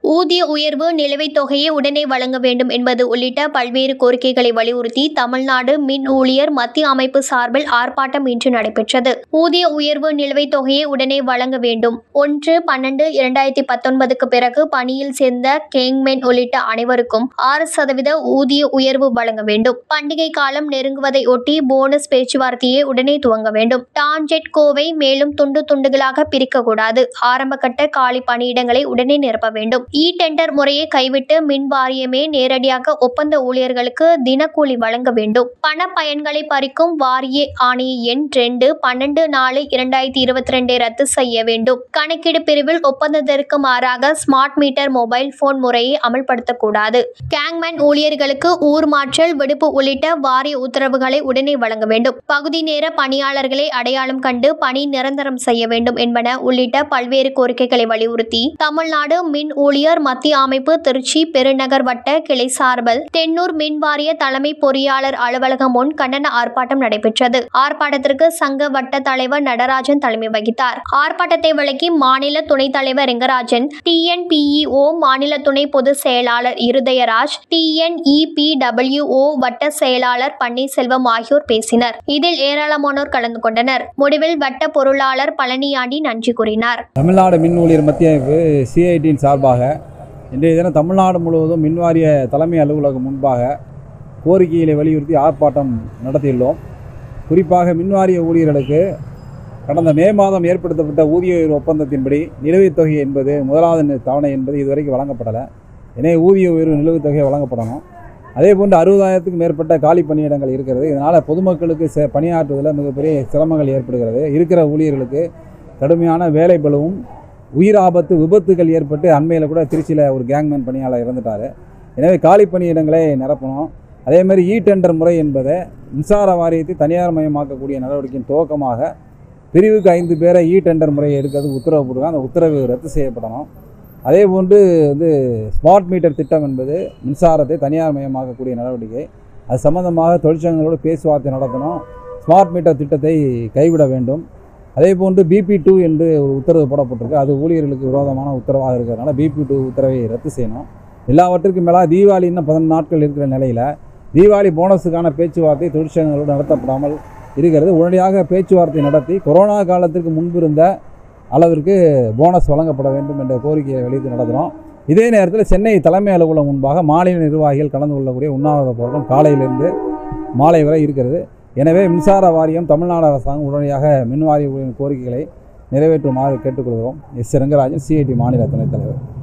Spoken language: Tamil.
ஊதிய உயர்வு நிலுவைத் தொகையை உடனே வழங்க வேண்டும் என்பது உள்ளிட்ட பல்வேறு கோரிக்கைகளை வலியுறுத்தி தமிழ்நாடு மின் ஊழியர் மத்திய அமைப்பு சார்பில் ஆர்ப்பாட்டம் இன்று நடைபெற்றது ஊதிய உயர்வு நிலுவைத் தொகையை உடனே வழங்க வேண்டும் ஒன்று பன்னெண்டு இரண்டாயிரத்தி பத்தொன்பதுக்கு பிறகு பணியில் சேர்ந்த கேங்மென் உள்ளிட்ட அனைவருக்கும் ஆறு சதவீத ஊதிய உயர்வு வழங்க வேண்டும் பண்டிகை காலம் நெருங்குவதை ஒட்டி போனஸ் பேச்சுவார்த்தையை உடனே துவங்க வேண்டும் டான்ஜெட் கோவை மேலும் துண்டு துண்டுகளாக பிரிக்கக்கூடாது ஆரம்பகட்ட காலி பணியிடங்களை உடனே நிரப்ப வேண்டும் இ டெண்டர் முறையை கைவிட்டு மின் வாரியமே நேரடியாக ஒப்பந்த ஊழியர்களுக்கு தினக்கூலி வழங்க வேண்டும் பண பயன்களை பறிக்கும் வாரிய ஆணைய எண் ரெண்டு பன்னெண்டு நாலு இரண்டாயிரத்தி இருபத்தி ரெண்டை ரத்து செய்ய வேண்டும் கணக்கீடு பிரிவில் ஒப்பந்தத்திற்கு மாறாக ஸ்மார்ட் மீட்டர் மொபைல் போன் முறையை அமல்படுத்தக்கூடாது கேங்மேன் ஊழியர்களுக்கு ஊர் மாற்றல் விடுப்பு உள்ளிட்ட வாரிய உத்தரவுகளை உடனே வழங்க வேண்டும் பகுதி நேர பணியாளர்களை அடையாளம் கண்டு பணி நிரந்தரம் செய்ய வேண்டும் என்பன உள்ளிட்ட பல்வேறு கோரிக்கைகளை வலியுறுத்தி தமிழ்நாடு மின் ஊழியர் மத்திய அமைப்பு திருச்சி பெருநகர் வட்ட கிளை சார்பில் தென்னூர் மின் வாரிய தலைமை பொறியாளர் அலுவலகம் முன் கண்டன ஆர்ப்பாட்டம் நடைபெற்றது ஆர்ப்பாட்டத்திற்கு சங்க வட்ட தலைவர் நடராஜன் தலைமை வகித்தார் ஆர்ப்பாட்டத்தை விளக்கி மாநில துணைத் தலைவர் ரெங்கராஜன் டிஎன்பிஇஓ மாநில துணை பொதுச் செயலாளர் இருதயராஜ் டிஎன்இபிடபிள்யூஓ வட்ட செயலாளர் பன்னீர்செல்வம் ஆகியோர் பேசினர் இதில் ஏராளமானோர் கலந்து கொண்டனர் முடிவில் வட்ட பொருளாளர் பழனியாண்டி நன்றி கூறினார் தமிழ்நாடு மின் ஊழியர் மத்திய அமைப்பு சிஐடியின் சார்பாக இன்றைய தினம் தமிழ்நாடு முழுவதும் மின்வாரிய தலைமை அலுவலகம் முன்பாக கோரிக்கைகளை வலியுறுத்தி ஆர்ப்பாட்டம் நடத்தியுள்ளோம் குறிப்பாக மின்வாரிய ஊழியர்களுக்கு கடந்த மே மாதம் ஏற்படுத்தப்பட்ட ஊதிய உயர்வு ஒப்பந்தத்தின்படி நிலுவைத் தொகை என்பது முதலாவது நி- தவணை என்பது இதுவரைக்கும் வழங்கப்படலை எனவே ஊதிய உயர்வு நிலுவைத் தொகை வழங்கப்படணும் அதே போன்று அறுபதாயிரத்துக்கும் மேற்பட்ட காலி பணியிடங்கள் இருக்கிறது இதனால் பொதுமக்களுக்கு செ பணியாற்றுவதில் மிகப்பெரிய சிரமங்கள் ஏற்படுகிறது இருக்கிற ஊழியர்களுக்கு கடுமையான வேலை பளுவும் உயிர் ஆபத்து விபத்துகள் ஏற்பட்டு அண்மையில் கூட திருச்சியில் ஒரு கேங்மேன் பணியாளர் இறந்துட்டார் எனவே காலி பணியிடங்களை நிரப்பணும் அதே மாதிரி இ டெண்டர் முறை என்பதை மின்சார வாரியத்தை தனியார் மயமாக்கக்கூடிய நடவடிக்கையின் துவக்கமாக பிரிவுக்கு ஐந்து பேரை இ டெண்டர் முறையை எடுக்கிறதுக்கு உத்தரவு போடுவாங்க அந்த உத்தரவு ரத்து செய்யப்படணும் அதே போன்று வந்து ஸ்மார்ட் மீட்டர் திட்டம் என்பது மின்சாரத்தை தனியார் மயமாக்கக்கூடிய நடவடிக்கை அது சம்பந்தமாக தொழிற்சங்கங்களோடு பேச்சுவார்த்தை நடத்தணும் ஸ்மார்ட் மீட்டர் திட்டத்தை கைவிட வேண்டும் அதே போன்று பிபி டூ என்று ஒரு உத்தரவு போடப்பட்டிருக்கு அது ஊழியர்களுக்கு விரோதமான உத்தரவாக இருக்கிறதுனால பிபி டூ உத்தரவை ரத்து செய்யணும் எல்லாவற்றுக்கும் மேலே தீபாவளி இன்னும் பதினொன்று நாட்கள் இருக்கிற நிலையில் தீபாவளி போனஸுக்கான பேச்சுவார்த்தை தொழிற்சங்கங்களோடு நடத்தப்படாமல் இருக்கிறது உடனடியாக பேச்சுவார்த்தை நடத்தி கொரோனா காலத்திற்கு முன்பு இருந்த அளவிற்கு போனஸ் வழங்கப்பட வேண்டும் என்ற கோரிக்கையை வெளியிட்டு நடத்துகிறோம் இதே நேரத்தில் சென்னை தலைமை அலுவலகம் முன்பாக மாநில நிர்வாகிகள் கலந்து கொள்ளக்கூடிய உண்ணாவிரத போராட்டம் காலையிலிருந்து மாலை வரை இருக்கிறது எனவே மின்சார வாரியம் தமிழ்நாடு அரசாங்கம் உடனடியாக மின் வாரிய கோரிக்கைகளை நிறைவேற்றுமாறு கேட்டுக்கொள்கிறோம் எஸ் ரங்கராஜன் சிஐடி மாநில துணைத் தலைவர்